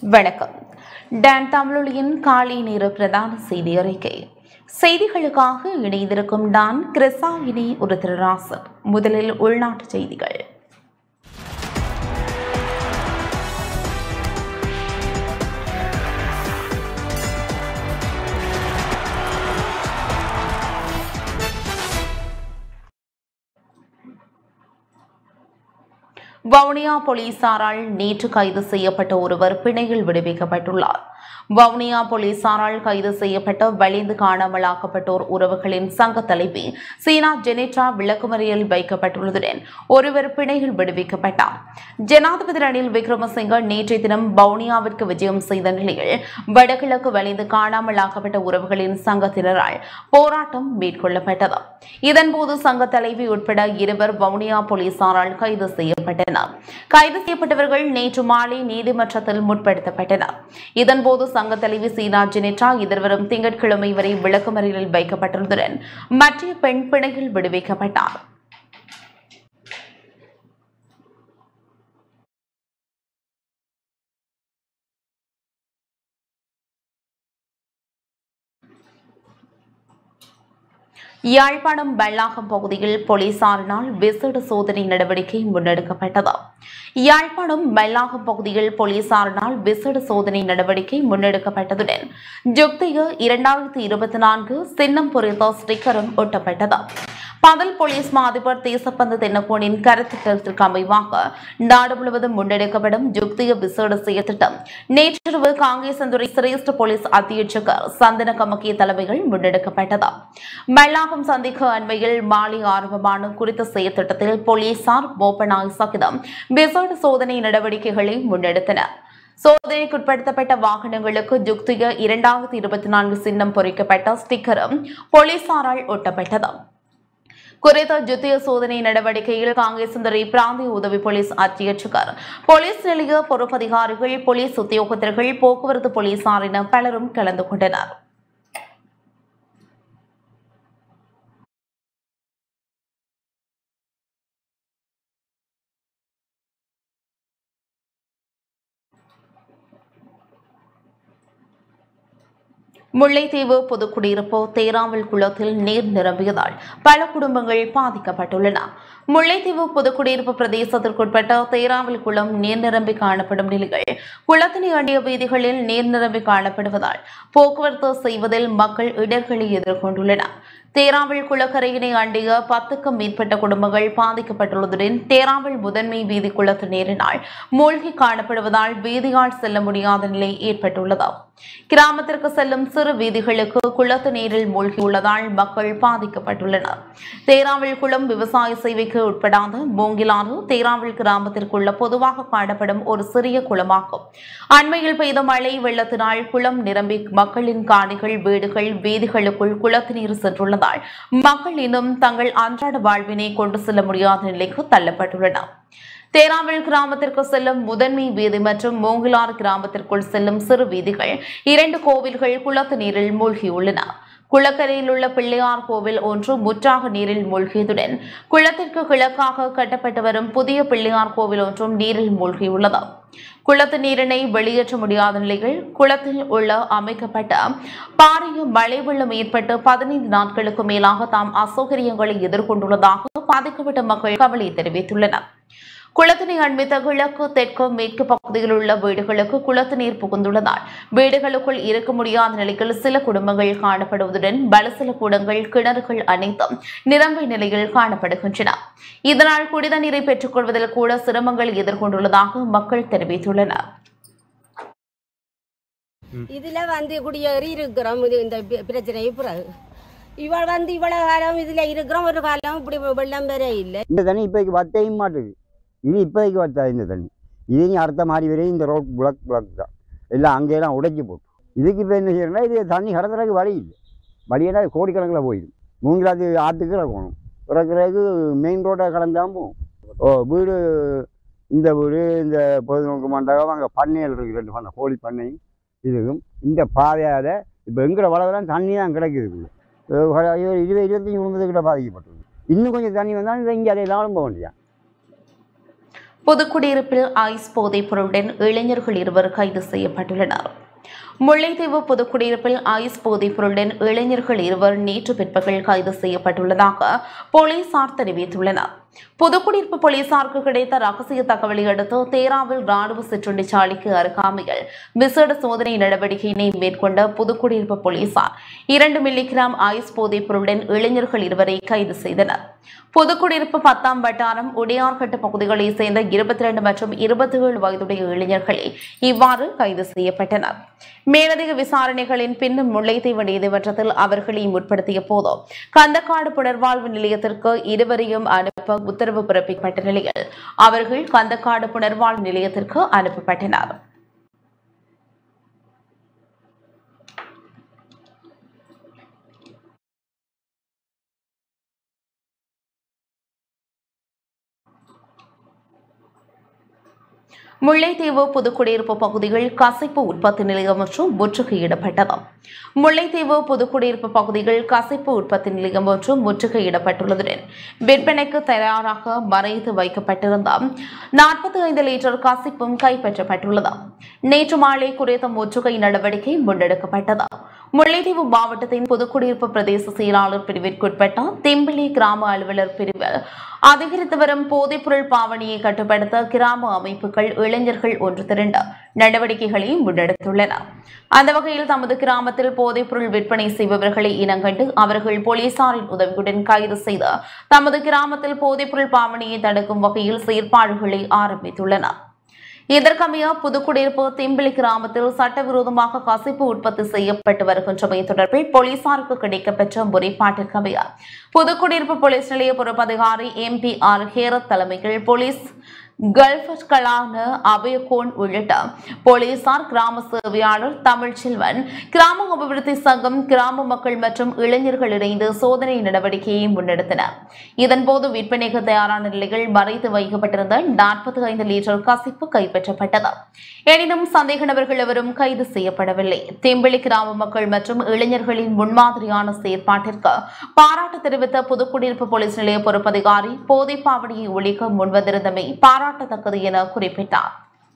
வணக்கம் டான் தமிழொலியின் காலை நேர பிரதான செய்தி அறிக்கை செய்திகளுக்காக இணைந்திருக்கும் டான் கிருசாயினி ஒரு திருராசன் முதலில் உள்நாட்டு செய்திகள் வவுனியா போலீசாரால் நேற்று கைது செய்யப்பட்ட ஒருவர் பிணையில் விடுவிக்கப்பட்டுள்ளார் வவுனியா போலீசாரால் கைது செய்யப்பட்ட வலிந்து காணாமலாக்கப்பட்டோர் உறவுகளின் சங்க தலைவி சீனா ஜெனேட்ரா விளக்குமறியல் வைக்கப்பட்டுள்ளதுடன் ஒருவர் பிணையில் விடுவிக்கப்பட்டார் ஜனாதிபதி ரணில் விக்ரமசிங்க நேற்றைய தினம் வவுனியாவிற்கு விஜயம் செய்த நிலையில் வடகிழக்கு வலிந்து காணாமலாக்கப்பட்ட உறவுகளின் சங்கத்தினரால் போராட்டம் மேற்கொள்ளப்பட்டது இதன்போது சங்க தலைவி உட்பட இருவர் வவுனியா போலீசாரால் கைது செய்யப்பட்டனர் கைது செய்யப்பட்டவர்கள் நேற்று மாலை நீதிமன்றத்தில் முற்படுத்தப்பட்டனர் இதன்போது சங்க தலைவி சீனா ஜெனிட்ரா எதிர்வரும் திங்கட்கிழமை வரை விளக்குமறியலில் வைக்கப்பட்டுள்ளதுடன் மற்ற பெண் பிணையில் விடுவிக்கப்பட்டார் யாழ்ப்பாணம் வெள்ளாகம் பகுதியில் போலீசாரினால் விசேட சோதனை நடவடிக்கை முன்னெடுக்கப்பட்டது யாழ்ப்பாணம் வெள்ளாகம் பகுதியில் போலீசாரினால் விசேட சோதனை நடவடிக்கை முன்னெடுக்கப்பட்டதுடன் ஜுக்திய இரண்டாயிரத்தி இருபத்தி நான்கு சின்னம் பொறித்த ஸ்டிக்கரும் ஒட்டப்பட்டது பதல் போலீஸ் மா அதிபர் தேசப்பந்து தென்னகோனின் கருத்திட்டத்திற்கு அமைவாக நாடு முழுவதும் முன்னெடுக்கப்படும் ஜுக்திய விசேட செயற்திட்டம் நேற்றிரவு காங்கேசந்துறை சிரேஷ்ட போலீஸ் அத்தியட்சகர் சந்தன கமக்கிய தலைமையில் முன்னெடுக்கப்பட்டது மல்லாகம் சந்திக்க அண்மையில் மாலை ஆரம்பமான குறித்த செயற்திட்டத்தில் போலீசார் மோப்பனாய் சகிதம் விசேட சோதனை நடவடிக்கைகளை முன்னெடுத்தனர் சோதனைக்குட்படுத்தப்பட்ட வாகனங்களுக்கு ஜுக்திய இரண்டாயிரத்தி இருபத்தி நான்கு சின்னம் பொறிக்கப்பட்ட ஸ்டிக்கரும் போலீசாரால் ஒட்டப்பட்டது குறித்த ஜுத்திய சோதனை நடவடிக்கையில் காங்கேசந்தரை பிராந்திய உதவி போலீஸ் அத்தியட்சகர் போலீஸ் நிலைய பொறுப்பதிகாரிகள் போலீஸ் உத்தியோகத்தர்கள் போக்குவரத்து போலீசார் என பலரும் கலந்து கொண்டனர் முல்லைத்தீவு புதுக்குடியிருப்பு தேராமல் குளத்தில் நீர் நிரம்பியதால் பல குடும்பங்கள் பாதிக்கப்பட்டுள்ளன முல்லைத்தீவு புதுக்குடியிருப்பு பிரதேசத்திற்குட்பட்ட தேராவில் குளம் நீர் நிரம்பி காணப்படும் நிலையில் குளத்தினை அண்டிய வீதிகளில் நீர் நிரம்பி காணப்படுவதால் போக்குவரத்து செய்வதில் மக்கள் இடர்களை எதிர்கொண்டுள்ளனர் தேராவில் குளக்கரையினை அண்டிய பத்துக்கும் மேற்பட்ட குடும்பங்கள் பாதிக்கப்பட்டுள்ளதுடன் தேராவில் முதன்மை வீதி குளத்து நீரினால் மூழ்கி காணப்படுவதால் வீதியால் செல்ல முடியாத நிலை ஏற்பட்டுள்ளது கிராமத்திற்கு செல்லும் சிறு வீதிகளுக்கு குளத்து நீரில் மூழ்கியுள்ளதால் மக்கள் பாதிக்கப்பட்டுள்ளனர் தேராவில் குளம் விவசாய சேவைக்கு உட்படாத மூங்கிலாறு தேராவில் கிராமத்திற்குள்ள பொதுவாக காணப்படும் ஒரு சிறிய குளமாகும் அண்மையில் பெய்த மழை வெள்ளத்தினால் குளம் நிரம்பி மக்களின் காணிகள் வீடுகள் வீதிகளுக்குள் குளத்து நீர் சென்றுள்ளதால் மக்கள் இன்னும் தங்கள் அன்றாட வாழ்வினை கொண்டு செல்ல முடியாத நிலைக்கு தள்ளப்பட்டுள்ளனர் தேராவில் கிராமத்திற்கு செல்லும் முதன்மை வீதி மற்றும் மூங்கிலாறு கிராமத்திற்குள் செல்லும் சிறு வீதிகள் இரண்டு கோவில்கள் குளத்து நீரில் மூழ்கியுள்ளன குளக்கரையில் உள்ள பிள்ளையார் கோவில் ஒன்று முற்றாக நீரில் மூழ்கியதுடன் குளத்திற்கு கிழக்காக கட்டப்பட்டு வரும் புதிய பிள்ளையார் கோவில் ஒன்றும் நீரில் மூழ்கியுள்ளது குளத்து நீரினை வெளியேற்ற முடியாத நிலையில் குளத்தில் உள்ள அமைக்கப்பட்ட பாரிய மழை வெள்ளம் ஏற்பட்டு பதினைந்து நாட்களுக்கு மேலாக தாம் அசௌகரியங்களை எதிர்கொண்டுள்ளதாக பாதிக்கப்பட்ட மக்கள் கவலை தெரிவித்துள்ளனர் குளத்தினை அண்மித்த கிழக்கு தெற்கு மேற்கு பகுதியில் உள்ள வீடுகளுக்கு குளத்து நீர் புகுந்துள்ளதால் வீடுகளுக்குள் இருக்க முடியாத நிலையில் சில குடும்பங்கள் காணப்படுவதுடன் பல சில கூடங்கள் கிணறுகள் அனைத்தும் நிரம்பிய நிலையில் காணப்படுகின்றன இதனால் குடித நீரை பெற்றுக் கொள்வதில் கூட சிரமங்கள் எதிர்கொண்டுள்ளதாக மக்கள் தெரிவித்துள்ளனர் இதுல வந்து குடியேறி இருக்கிறோம் இது இந்த பி- பிரச்சனை பிறகு இவள் வந்து இவ்வளவு காலம் இதுல இருக்கிறோம் ஒரு காலம் இப்படி வெள்ளம் வேற இல்லை இந்த தண்ணி இப்போதைக்கு வத்தையும் மாட்டுது இது இப்போதைக்கு வத்தாது இந்த தண்ணி இது நீ அடுத்த மாதிரி வரையும் இந்த ரோட் பிளாக் பிளாக் தான் எல்லாம் அங்கெல்லாம் உடைச்சி போட்டு இதுக்கு இப்போ என்ன செய்யணும்னா இது தண்ணி கடத்துறதுக்கு வழி இல்லை வழியனா கோடிக்கணக்கில் போயிடும் மூங்கிலாத்து ஆற்றுக்கு இறக்கணும் இறக்குறதுக்கு மெயின் ரோட்டை கடந்தாம போகும் ஓ வீடு இந்த வீடு இந்த பொதுநோக்கு மண்டபம் அங்கே பண்ணைகள் இருக்குது ரெண்டு பண்ணை கோழி பண்ணையும் இதுக்கும் இந்த பாதையால் இப்போ எங்கிற வளவெல்லாம் தண்ணி தான் கிடைக்குது இருபது இருபத்தஞ்சி குடும்பத்துக்கிட்ட பாதிக்கப்பட்டது இன்னும் கொஞ்சம் தண்ணி வந்தால் இங்கே அதை இல்லாமல் போக வேண்டியதான் புதுக்குடியிருப்பில் ஐஸ் போதைப் பொருளுடன் இளைஞர்கள் இருவர் கைது செய்யப்பட்டுள்ளனர் முல்லைத்தீவு புதுக்குடியிருப்பில் ஐஸ் போதைப் பொருளுடன் இளைஞர்கள் இருவர் நேற்று பிற்பகல் கைது செய்யப்பட்டுள்ளதாக போலீசார் தெரிவித்துள்ளனர் புதுக்குடியிருப்பு போலீசாருக்கு கிடைத்த ரகசிய தகவலை அடுத்து தேராவில் ராணுவ சிற்றுண்டிச்சாலைக்கு அருகாமையில் விசேட சோதனை நடவடிக்கையினை மேற்கொண்ட புதுக்குடியிருப்பு போலீசார் இரண்டு மில்லிகிராம் ஐஸ் போதைப் பொருளுடன் இளைஞர்கள் இருவரை கைது செய்தனர் புதுக்குடியிருப்பு பத்தாம் வட்டாரம் உடையார்கட்டு பகுதிகளைச் சேர்ந்த இருபத்தி இரண்டு மற்றும் இருபத்தி ஏழு வயதுடைய இளைஞர்களே இவ்வாறு கைது செய்யப்பட்டனர் மேலதிக விசாரணைகளின் பின்னும் முல்லைத்தீவு நீதிமன்றத்தில் அவர்களை முற்படுத்திய போது கந்தக்காடு புனர்வாழ்வு நிலையத்திற்கு இருவரையும் அனுப்ப உத்தரவு பிறப்பிக்கப்பட்ட நிலையில் அவர்கள் கந்தக்காடு புனர்வாழ்வு நிலையத்திற்கு அனுப்பப்பட்டனர் முல்லைத்தீவு புதுக்குடியிருப்பு பகுதியில் கசைப்பு உற்பத்தி நிலையம் ஒன்று முற்றுகையிடப்பட்டது முல்லைத்தீவு புதுக்குடியிருப்பு பகுதியில் கசைப்பு உற்பத்தி நிலையம் ஒன்று முற்றுகையிடப்பட்டுள்ளதுடன் விற்பனைக்கு தயாராக மறைத்து வைக்கப்பட்டிருந்த நாற்பத்தி ஐந்து லிட்டர் கசிப்பும் கைப்பற்றப்பட்டுள்ளது நேற்று மாலை குறித்த முற்றுகை நடவடிக்கை முன்னெடுக்கப்பட்டது முல்லைத்தீவு மாவட்டத்தின் புதுக்குடியிருப்பு பிரதேச செயலாளர் பிரிவிற்குட்பட்ட திம்பிலி கிராம அலுவலர் பிரிவில் அதிகரித்து வரும் போதைப்பொருள் பாவனையை கட்டுப்படுத்த கிராம அமைப்புகள் இளைஞர்கள் ஒன்று திரண்டு நடவடிக்கைகளை முன்னெடுத்துள்ளன அந்த வகையில் தமது கிராமத்தில் போதைப்பொருள் விற்பனை செய்பவர்களை இனங்கண்டு அவர்கள் போலீசாரின் உதவியுடன் கைது செய்து தமது கிராமத்தில் போதைப்பொருள் பாவனையை தடுக்கும் வகையில் செயற்பாடுகளை ஆரம்பித்துள்ளனர் இதற்கமைய புதுக்குடியிருப்பு திம்பிலி கிராமத்தில் சட்டவிரோதமாக கசிப்பு உற்பத்தி செய்யப்பட்டு வருகின்றமை தொடர்பில் போலீசாருக்கு கிடைக்கப்பெற்ற முறைப்பாட்டிற்கமைய புதுக்குடியிருப்பு போலீஸ் நிலைய பொறுப்பதிகாரி எம் பி ஆர் ஹேரத் தலைமையில் போலீஸ் கல்ஃபர்களான அபயகோன் உள்ளிட்ட போலீசார் கிராம சேவையாளர் தமிழ்ச்செல்வன் கிராம அபிவிருத்தி சங்கம் கிராம மக்கள் மற்றும் இளைஞர்கள் இணைந்து சோதனை நடவடிக்கையை முன்னெடுத்தனர் இதன்போது விற்பனைக்கு தயாரான நிலையில் மறைத்து வைக்கப்பட்டிருந்த நாற்பத்தி ஐந்து லிட்டர் கசிப்பு கைப்பற்றப்பட்டது எனினும் சந்தேக நபர்கள் எவரும் கைது செய்யப்படவில்லை தேம்பிளி கிராம மக்கள் மற்றும் இளைஞர்களின் முன்மாதிரியான செயற்பாட்டிற்கு பாராட்டு தெரிவித்த புதுக்குடியிருப்பு போலீஸ் நிலைய பொறுப்பதிகாரி போதைப்பாவடியை ஒழிக்க முன்வந்திருந்தமை பாராட்டத்தக்கது என குறிப்பிட்டார்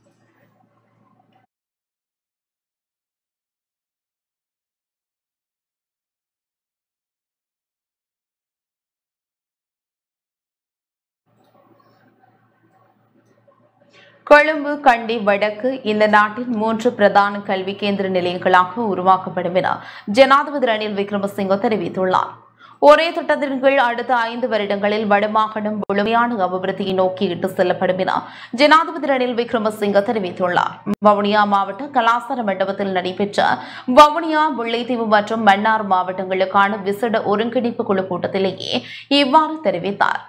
கொழும்பு கண்டி வடக்கு இந்த நாட்டின் மூன்று பிரதான கல்வி கேந்திர நிலையங்களாக உருவாக்கப்படும் என ஜனாதிபதி ரணில் விக்ரமசிங்க தெரிவித்துள்ளார் ஒரே திட்டத்தின் கீழ் அடுத்த ஐந்து வருடங்களில் வடமாகாணம் முழுமையான அபிவிருத்தியை நோக்கி இட்டு செல்லப்படும் என ஜனாதிபதி ரணில் விக்ரமசிங்க தெரிவித்துள்ளார் வவுனியா மாவட்ட கலாசார மண்டபத்தில் நடைபெற்ற வவுனியா முல்லைத்தீவு மற்றும் மன்னார் மாவட்டங்களுக்கான விசேட ஒருங்கிணைப்பு குழு கூட்டத்திலேயே இவ்வாறு தெரிவித்தார்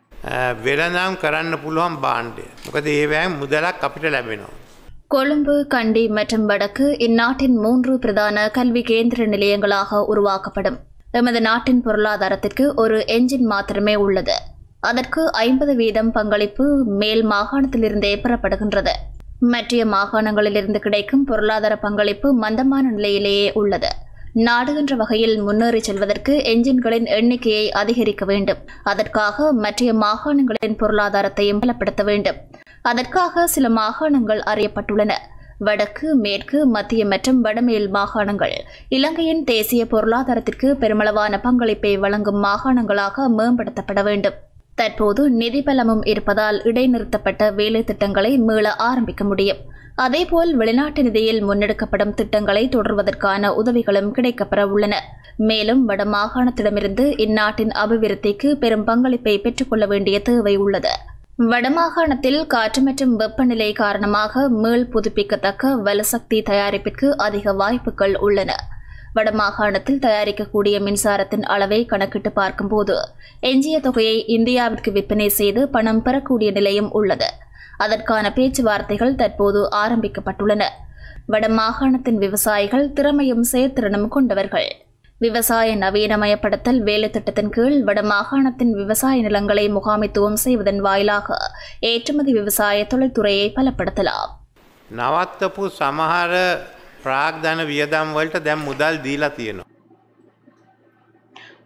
වෙළනම් කරන්න පුළුවන් බාණ්ඩය. මොකද ඒවෑන් මුදලක් අපිට ලැබෙනවා. கொழும்பு கண்டி மற்றும் வடக்கு இந்நாட்டின் மூன்று பிரதான கல்வி கேந்திர நிலையங்களாக உருவாக்கப்படும் எமது நாட்டின் பொருளாதாரத்திற்கு ஒரு என்ஜின் மாத்திரமே உள்ளது அதற்கு ஐம்பது வீதம் பங்களிப்பு மேல் மாகாணத்திலிருந்தே பெறப்படுகின்றது மற்ற மாகாணங்களிலிருந்து கிடைக்கும் பொருளாதார பங்களிப்பு மந்தமான நிலையிலேயே உள்ளது நாடுகின்ற வகையில் முன்னேறி செல்வதற்கு என்ஜின்களின் எண்ணிக்கையை அதிகரிக்க வேண்டும் அதற்காக மற்ற மாகாணங்களின் பொருளாதாரத்தையும் பலப்படுத்த வேண்டும் அதற்காக சில மாகாணங்கள் அறியப்பட்டுள்ளன வடக்கு மேற்கு மத்திய மற்றும் வடமேல் மாகாணங்கள் இலங்கையின் தேசிய பொருளாதாரத்திற்கு பெருமளவான பங்களிப்பை வழங்கும் மாகாணங்களாக மேம்படுத்தப்பட வேண்டும் தற்போது நிதி பலமும் இருப்பதால் இடைநிறுத்தப்பட்ட வேலை திட்டங்களை மீள ஆரம்பிக்க முடியும் அதேபோல் வெளிநாட்டு நிதியில் முன்னெடுக்கப்படும் திட்டங்களை தொடர்வதற்கான உதவிகளும் கிடைக்கப்பெற உள்ளன மேலும் வடமாகாணத்திடமிருந்து இந்நாட்டின் அபிவிருத்திக்கு பெரும் பங்களிப்பை பெற்றுக்கொள்ள வேண்டிய தேவை உள்ளது வடமாகாணத்தில் காற்று மற்றும் வெப்பநிலை காரணமாக மீள் புதுப்பிக்கத்தக்க வலசக்தி தயாரிப்பிற்கு அதிக வாய்ப்புகள் உள்ளன வடமாகாணத்தில் தயாரிக்கக்கூடிய மின்சாரத்தின் அளவை கணக்கிட்டு பார்க்கும்போது எஞ்சிய தொகையை இந்தியாவிற்கு விற்பனை செய்து பணம் பெறக்கூடிய நிலையும் உள்ளது அதற்கான பேச்சுவார்த்தைகள் தற்போது ஆரம்பிக்கப்பட்டுள்ளன வடமாகாணத்தின் விவசாயிகள் திறமையும் செயற்திறனும் கொண்டவர்கள் விவசாய நவீனமயப்படுத்தல் வேலை திட்டத்தின் கீழ் வடமாகாணத்தின் விவசாய நிலங்களை முகாமைத்துவம் செய்வதன் வாயிலாக ஏற்றுமதி விவசாய தொழில்துறையை பலப்படுத்தலாம் නවත්තපු සමහර ප්‍රාග්ධන වියදම් වලට දැම් මුදල් දීලා තියෙනවා.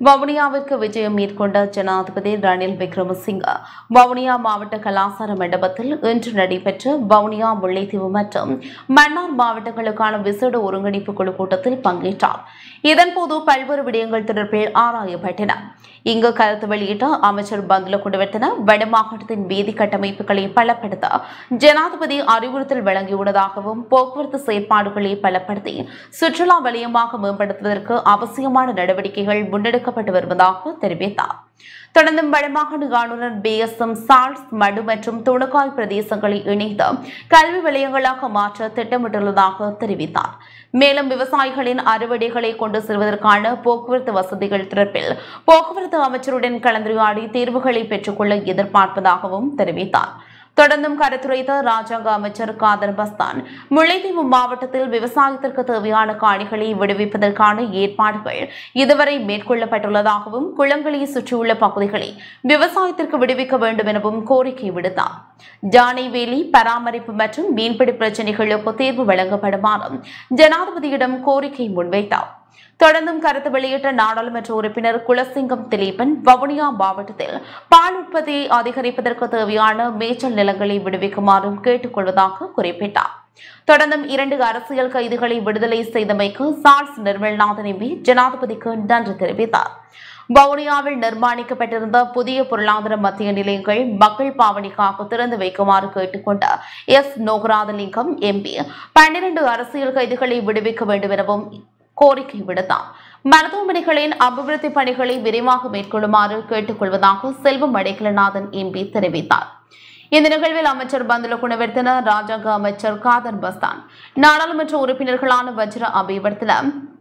வவுனியாவிற்கு விஜயம் மேற்கொண்ட ஜனாதிபதி ரணில் விக்ரமசிங்க வவுனியா மாவட்ட கலாசார மண்டபத்தில் இன்று நடைபெற்ற வவுனியா முல்லைத்தீவு மற்றும் மன்னார் மாவட்டங்களுக்கான விசேட ஒருங்கிணைப்பு குழு கூட்டத்தில் பங்கேற்றார் இதன்போது பல்வேறு விடயங்கள் தொடர்பில் ஆராயப்பட்டன இங்கு கருத்து வெளியிட்ட அமைச்சர் பந்துல குடுவர்த்தன வடமாகாணத்தின் வீதி கட்டமைப்புகளை பலப்படுத்த ஜனாதிபதி அறிவுறுத்தல் வழங்கியுள்ளதாகவும் போக்குவரத்து செயற்பாடுகளை பலப்படுத்தி சுற்றுலா வலயமாக மேம்படுத்துவதற்கு அவசியமான நடவடிக்கைகள் முன்னெடுக்கப்பட்டு வருவதாக தெரிவித்தார் தொடர்ந்து வடமாகாண ஆளுநர் பி எஸ் எம் சால்ஸ் மடு மற்றும் துணுக்காய் பிரதேசங்களை இணைத்து கல்வி வலயங்களாக மாற்ற திட்டமிட்டுள்ளதாக தெரிவித்தார் மேலும் விவசாயிகளின் அறுவடைகளை கொண்டு செல்வதற்கான போக்குவரத்து வசதிகள் தொடர்பில் போக்குவரத்து அமைச்சருடன் கலந்துரையாடி தீர்வுகளை பெற்றுக்கொள்ள எதிர்பார்ப்பதாகவும் தெரிவித்தார் தொடர்ந்தும் கருத்துரைத்த ராஜாங்க அமைச்சர் காதர் பஸ்தான் முல்லைத்தீவு மாவட்டத்தில் விவசாயத்திற்கு தேவையான காணிகளை விடுவிப்பதற்கான ஏற்பாடுகள் இதுவரை மேற்கொள்ளப்பட்டுள்ளதாகவும் குளங்களை சுற்றியுள்ள பகுதிகளை விவசாயத்திற்கு விடுவிக்க வேண்டும் எனவும் கோரிக்கை விடுத்தார் ஜானைவேலி பராமரிப்பு மற்றும் மீன்பிடி பிரச்சினைகளுக்கு தீர்வு வழங்கப்படுமாறும் ஜனாதிபதியிடம் கோரிக்கை முன்வைத்தார் தொடர்ந்தும் கருத்து வெளியிட்ட நாடாளுமன்ற உறுப்பினர் குலசிங்கம் திலீபன் வவுனியா மாவட்டத்தில் பால் உற்பத்தியை அதிகரிப்பதற்கு தேவையான மேய்ச்சல் நிலங்களை விடுவிக்குமாறும் கேட்டுக் கொள்வதாக குறிப்பிட்டார் தொடர்ந்தும் இரண்டு அரசியல் கைதிகளை விடுதலை செய்தமைக்கு சார்ஸ் நிர்மல்நாதன் எம்பி ஜனாதிபதிக்கு நன்றி தெரிவித்தார் வவுனியாவில் நிர்மாணிக்கப்பட்டிருந்த புதிய பொருளாதார மத்திய நிலையங்கள் மக்கள் பாவனைக்காக திறந்து வைக்குமாறு கேட்டுக்கொண்ட எஸ் நோகராதலிங்கம் எம்பி பன்னிரண்டு அரசியல் கைதிகளை விடுவிக்க வேண்டும் எனவும் கோரிக்கை விடுத்தார் மருத்துவமனைகளின் அபிவிருத்தி பணிகளை விரைவாக மேற்கொள்ளுமாறு கேட்டுக் கொள்வதாக செல்வம் அடைக்கலநாதன் எம்பி தெரிவித்தார் இந்த நிகழ்வில் அமைச்சர் பந்துல குணவர்த்தன ராஜாங்க அமைச்சர் காதர் பஸ்தான் நாடாளுமன்ற உறுப்பினர்களான வஜ்ர அபிவர்த்தன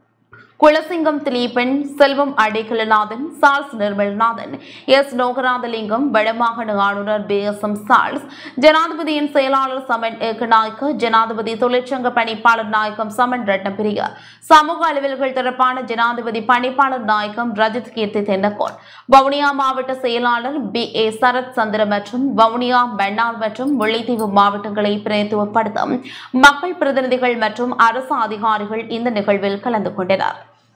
குலசிங்கம் திலீபன் செல்வம் அடைக்கலநாதன் சார்ஸ் நிர்மல்நாதன் எஸ் நோகராதலிங்கம் வடமாகாண ஆளுநர் பி எஸ் எம் சார்ஸ் ஜனாதிபதியின் செயலாளர் சமன் ஏகநாயக்க ஜனாதிபதி தொழிற்சங்க பணிப்பாளர் நாயகம் சமன் ரட்னபிரிய சமூக அலுவல்கள் தொடர்பான ஜனாதிபதி பணிப்பாளர் நாயகம் ரஜித் கீர்த்தி தென்னக்கோன் வவுனியா மாவட்ட செயலாளர் பி ஏ சரத் சந்திர மற்றும் வவுனியா மன்னார் மற்றும் முல்லைத்தீவு மாவட்டங்களை பிரதித்துவப்படுத்தும் மக்கள் பிரதிநிதிகள் மற்றும் அரசு அதிகாரிகள் இந்த நிகழ்வில் கலந்து கொண்டனர்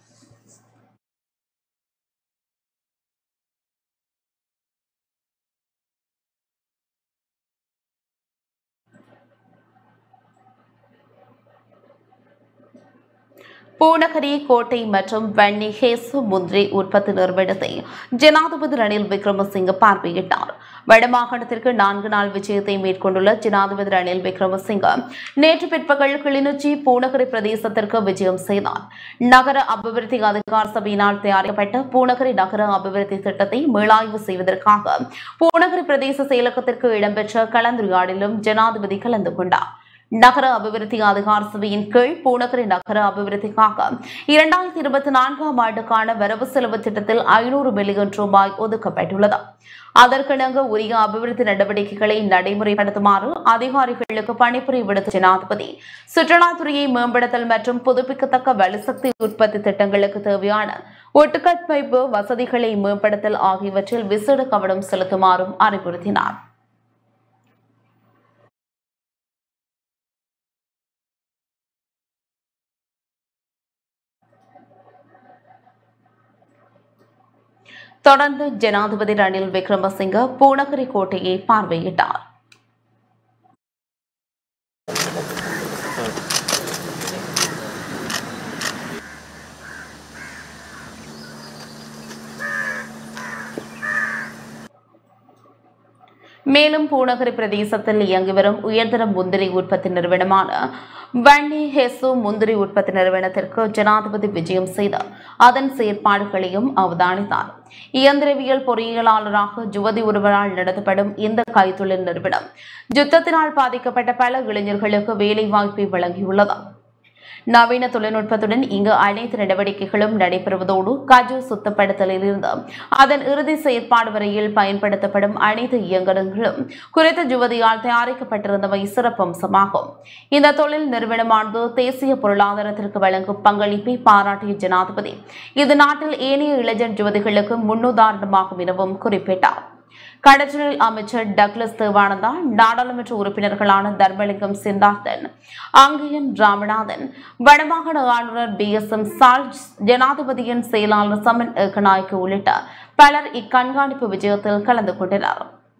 பூனகரி கோட்டை மற்றும் வன்னி ஹேசு முந்திரி உற்பத்தி நிறுவனத்தை ஜனாதிபதி ரணில் விக்ரமசிங்க பார்வையிட்டார் வடமாகாணத்திற்கு நான்கு நாள் விஜயத்தை மேற்கொண்டுள்ள ஜனாதிபதி ரணில் விக்ரமசிங்க நேற்று பிற்பகல் கிளிநொச்சி பூனகரி பிரதேசத்திற்கு விஜயம் செய்தார் நகர அபிவிருத்தி அதிகார சபையினால் தயாரிக்கப்பட்ட பூனகரி நகர அபிவிருத்தி திட்டத்தை மீளாய்வு செய்வதற்காக பூனகரி பிரதேச செயலகத்திற்கு இடம்பெற்ற கலந்துரையாடலிலும் ஜனாதிபதி கலந்து கொண்டார் நகர அபிவிருத்தி அதிகார சபையின் கீழ் பூநகரி நகர அபிவிருத்திக்காக இரண்டாயிரத்தி இருபத்தி நான்காம் ஆண்டுக்கான வரவு செலவு திட்டத்தில் ஐநூறு மில்லியன் ரூபாய் ஒதுக்கப்பட்டுள்ளது அதற்கிணங்க உரிய அபிவிருத்தி நடவடிக்கைகளை நடைமுறைப்படுத்துமாறு அதிகாரிகளுக்கு பணிபுரி விடுத்த ஜனாதிபதி சுற்றுலாத்துறையை மேம்படுத்தல் மற்றும் புதுப்பிக்கத்தக்க வலுசக்தி உற்பத்தி திட்டங்களுக்கு தேவையான ஒட்டுக்கட்டமைப்பு வசதிகளை மேம்படுத்தல் ஆகியவற்றில் விசேட கவனம் செலுத்துமாறும் அறிவுறுத்தினார் தொடர்ந்து ஜனாதிபதி ரணில் விக்ரமசிங்க பூநகரி கோட்டையை பார்வையிட்டார் மேலும் பூநகரி பிரதேசத்தில் இயங்கி வரும் உயர்தர முந்திரி உற்பத்தி நிறுவனமான வன்னி ஹெசு முந்திரி உற்பத்தி நிறுவனத்திற்கு ஜனாதிபதி விஜயம் செய்தார் அதன் செயற்பாடுகளையும் அவதானித்தார் இயந்திரவியல் பொறியியலாளராக ஜுவதி ஒருவரால் நடத்தப்படும் இந்த கைத்தொழில் நிறுவனம் யுத்தத்தினால் பாதிக்கப்பட்ட பல இளைஞர்களுக்கு வேலைவாய்ப்பை வழங்கியுள்ளது நவீன தொழில்நுட்பத்துடன் இங்கு அனைத்து நடவடிக்கைகளும் நடைபெறுவதோடு கஜு சுத்தப்படுத்தலிலிருந்து அதன் இறுதி செயற்பாடு வரையில் பயன்படுத்தப்படும் அனைத்து இயந்திரங்களும் குறித்த ஜுவதியால் தயாரிக்கப்பட்டிருந்தவை சிறப்பம்சமாகும் இந்த தொழில் நிறுவனமானது தேசிய பொருளாதாரத்திற்கு வழங்கும் பங்களிப்பை பாராட்டிய ஜனாதிபதி இது நாட்டில் ஏனைய இளைஞர் ஜுவதிகளுக்கு முன்னுதாரணமாகும் எனவும் குறிப்பிட்டார் கடற்றல் அமைச்சர் டக்ளஸ் தேவானந்தா நாடாளுமன்ற உறுப்பினர்களான தர்மலிங்கம் சிந்தார்த்தன் அங்கயன் ராமநாதன் வடமாகாண ஆளுநர் பி எஸ் எம் சால்ஜ் ஜனாதிபதியின் செயலாளர் சமன் ஏக்கநாயக்கு உள்ளிட்ட பலர் இக்கண்காணிப்பு விஜயத்தில் கலந்து கொண்டனர்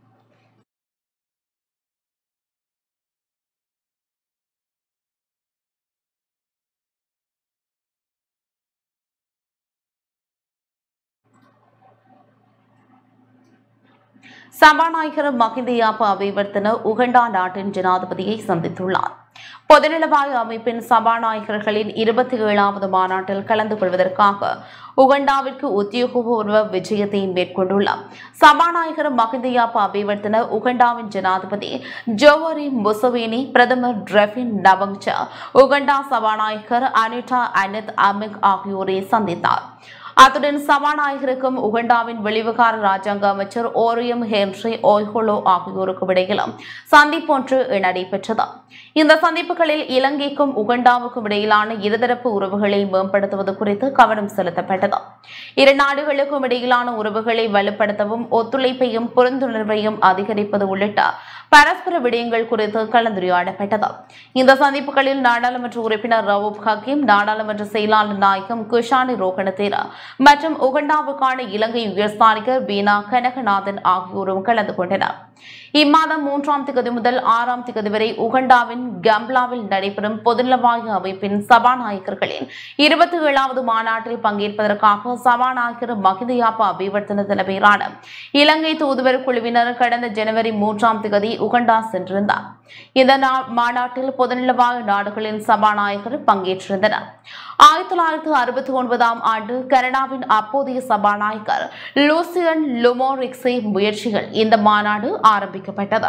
சபாநாயகர் மகிந்தியாப்ப அபிவர்த்தன உகண்டா நாட்டின் ஜனாதிபதியை சந்தித்துள்ளார் பொதுநலவாய அமைப்பின் சபாநாயகர்களின் இருபத்தி ஏழாவது மாநாட்டில் கலந்து கொள்வதற்காக உகண்டாவிற்கு உத்தியோகபூர்வ விஜயத்தை மேற்கொண்டுள்ளார் சபாநாயகர் மகிந்தியாப்ப அபிவர்த்தன உகண்டாவின் ஜனாதிபதி ஜோவரி முசவேனி பிரதமர் ட்ரெஃபின் நவங்சா உகண்டா சபாநாயகர் அனிட்டா அனித் அமிக் ஆகியோரை சந்தித்தார் அத்துடன் சபாநாயகருக்கும் உகண்டாவின் வெளிவிகார ராஜாங்க அமைச்சர் ஓரியம் ஹென்ரி ஓய்ஹோலோ ஆகியோருக்கும் இடையிலும் சந்திப்பொன்று நடைபெற்றது இந்த சந்திப்புகளில் இலங்கைக்கும் உகண்டாவுக்கும் இடையிலான இருதரப்பு உறவுகளை மேம்படுத்துவது குறித்து கவனம் செலுத்தப்பட்டது இரு நாடுகளுக்கும் இடையிலான உறவுகளை வலுப்படுத்தவும் ஒத்துழைப்பையும் புரிந்துணர்வையும் அதிகரிப்பது உள்ளிட்ட பரஸ்பர விடயங்கள் குறித்து கலந்துரையாடப்பட்டது இந்த சந்திப்புகளில் நாடாளுமன்ற உறுப்பினர் ரவூப் ஹக்கீம் நாடாளுமன்ற செயலாளர் நாயகம் குஷானி ரோகணதேரா மற்றும் உகண்டாவுக்கான இலங்கை உயர்ஸ்தானிகர் வீணா கனகநாதன் ஆகியோரும் கலந்து கொண்டனர் இம்மாதம் மூன்றாம் திகதி முதல் ஆறாம் திகதி வரை உகண்டாவின் கம்ப்லாவில் நடைபெறும் பொதுநலவாய அமைப்பின் சபாநாயகர்களின் இருபத்தி ஏழாவது மாநாட்டில் பங்கேற்பதற்காக சபாநாயகர் மகிதயாப்பா அபிவர்த்தன தலைமையிலான இலங்கை தூதுவர் குழுவினர் கடந்த ஜனவரி மூன்றாம் திகதி உகண்டா சென்றிருந்தார் இந்த நா- மாநாட்டில் பொதுநலவாய நாடுகளின் சபாநாயகர் பங்கேற்றிருந்தனர் ஆயிரத்தி தொள்ளாயிரத்தி அறுபத்தி ஒன்பதாம் ஆண்டு கனடாவின் அப்போதைய சபாநாயகர் லூசியன் லுமோரிக்ஸி முயற்சிகள் இந்த மாநாடு ஆரம்பிக்கப்பட்டது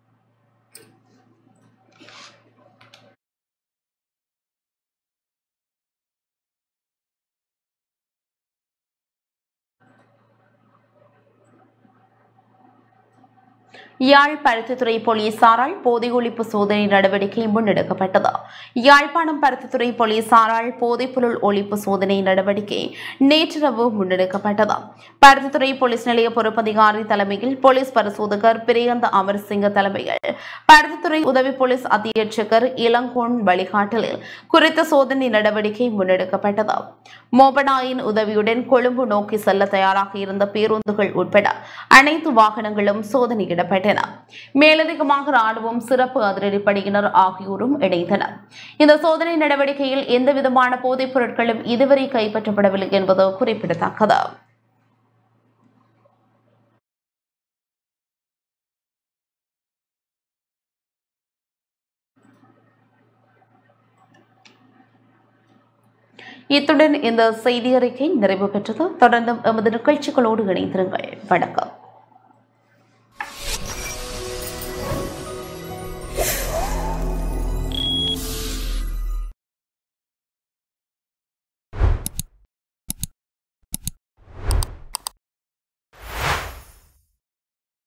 யாழ் பருத்தித்துறை போலீசாரால் போதை ஒழிப்பு சோதனை நடவடிக்கை முன்னெடுக்கப்பட்டது யாழ்ப்பாணம் பருத்தித்துறை போலீசாரால் போதைப்பொருள் ஒழிப்பு சோதனை நடவடிக்கை நேற்றிரவு முன்னெடுக்கப்பட்டது பருத்தித்துறை போலீஸ் நிலைய பொறுப்பதிகாரி தலைமையில் போலீஸ் பரிசோதகர் பிரியந்த அமர்சிங்க தலைமையில் பருத்தித்துறை உதவி போலீஸ் அத்தியட்சகர் இளங்கோன் வழிகாட்டலில் குறித்த சோதனை நடவடிக்கை முன்னெடுக்கப்பட்டது மோபனாயின் உதவியுடன் கொழும்பு நோக்கி செல்ல தயாராக இருந்த பேருந்துகள் உட்பட அனைத்து வாகனங்களும் சோதனையிடப்பட்டன மேலதிகமாக ராணுவம் சிறப்பு அதிரடிப்படையினர் ஆகியோரும் இணைந்தனர் இந்த சோதனை நடவடிக்கையில் எந்தவிதமான போதைப் பொருட்களும் இதுவரை கைப்பற்றப்படவில்லை என்பது குறிப்பிடத்தக்கது இத்துடன் இந்த செய்தி அறிக்கை நிறைவு பெற்றது தொடர்ந்தும் எமது நிகழ்ச்சிகளோடு இணைந்திருங்கள் வணக்கம்